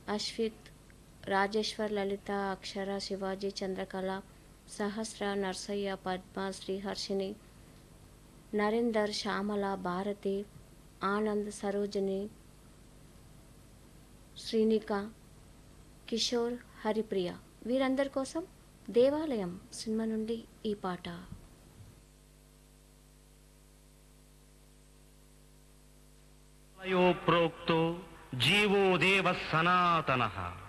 అశ్విత్ రాజేశ్వర్ లలిత అక్షర శివాజీ చంద్రకళ సహస్ర నర్సయ్య పద్మ శ్రీహర్షిని నరేందర్ శ్యామల భారతి ఆనంద్ సరోజిని శ్రీనిక కిషోర్ హరిప్రియ వీరందరి కోసం దేవాలయం సినిమా నుండి ఈ పాట ప్రోక్తో జీవో దేవ సనాతన